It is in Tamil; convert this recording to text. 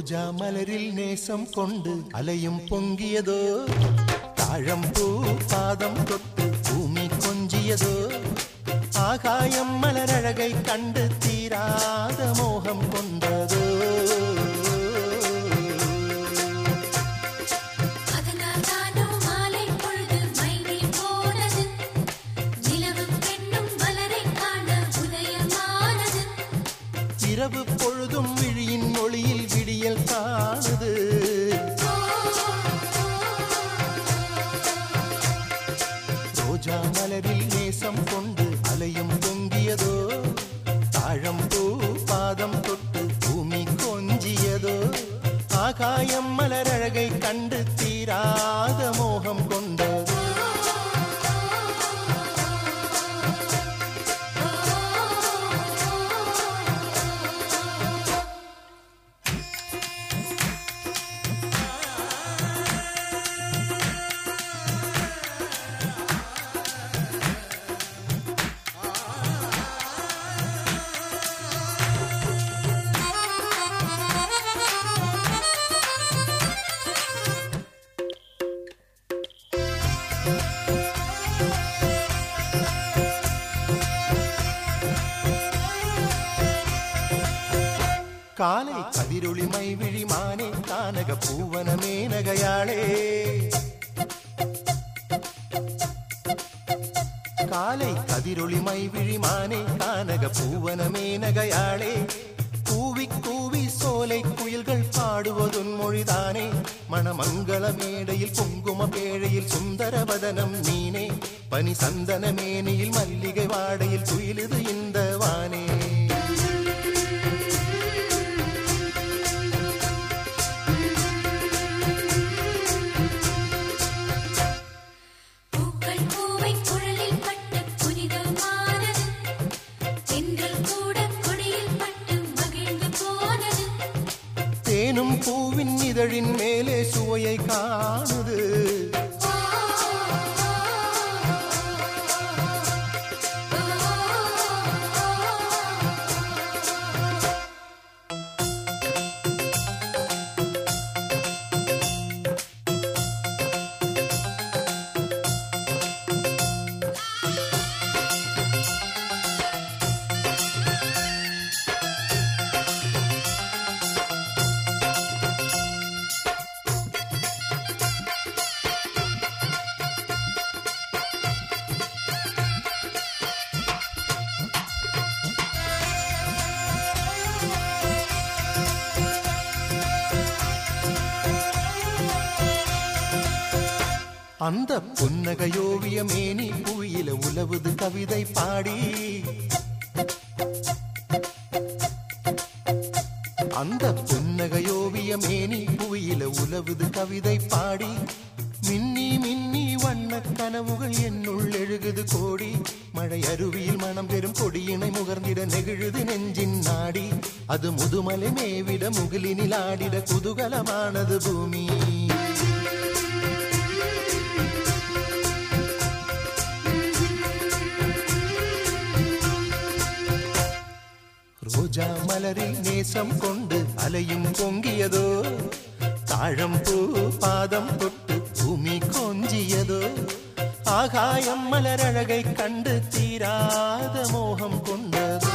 ரோஜா மலரில் நேசம் கொண்டு அலையும் பொங்கியதோ தாழம்பூ பாதம் தொட்டு பூமி கொஞ்சியதோ ஆகாயம் மலரழகை கண்டு தீராத மோகம் கொண்டதோ அதனால் தானோ மாலை பொழுது மைவில் போனது நிலவும் பெண்ணும் மலரைக் காண உதயமானது இரவு பொழுதும் விழியின் ஒளியில் விடியல் காணுது ரோஜா மலரில் நேசம் கொண்டு அலையும் பொங்கியதோ தாழம்பூ பாதம் தொட்டு பூமி கொஞ்சியதோ ஆகாயம் மலரழகை கண்டு தீராத மோகம் கொண்டதோ காலை கதிரொளி மைவிழி மானே கானக பூவனமே நகையாளே காலை கதிரொளி மைவிழி மானே கானக பூவனமே நகையாளே கூவி கூவி சோலை குயில்கள் பாடுவதுன் மொழிதானே மணமங்கள மேடையில் குங்கும பேழையில் சுந்தரவதனம் நீனே பனி சந்தன மேனியில் மல்லிகை வாடையில் துயிலுது இந்த வானே பூக்கள் பூவை குழலில் பட்டு புனிதமானது தென்றல் கூட கொடியில் பட்டு மகிழ்ந்து போனது தேனும் பூவின் இதழின் மேலே சுவையை காணுது அந்த புன்னகையோவிய மேனி புவியில உலவுது கவிதை பாடி அந்த புன்னகையோவிய மேனி புவியில உலவுது கவிதை பாடி மின்னி மின்னி வண்ண கனவுகள் என்னுள் எழுகுது கோடி மழை அருவியில் மனம் பெறும் கொடியினை முகர்ந்திட நெகிழுது நெஞ்சின் நாடி அது முதுமலை மேவிட முகிலினில் ஆடிட குதூகலமானது பூமி ரோஜா மலரில் நேசம் கொண்டு அலையும் பொங்கியதோ தாழம்பூ பாதம் தொட்டு பூமி கொஞ்சியதோ ஆகாயம் மலரழகை கண்டு தீராத மோகம் கொண்டதோ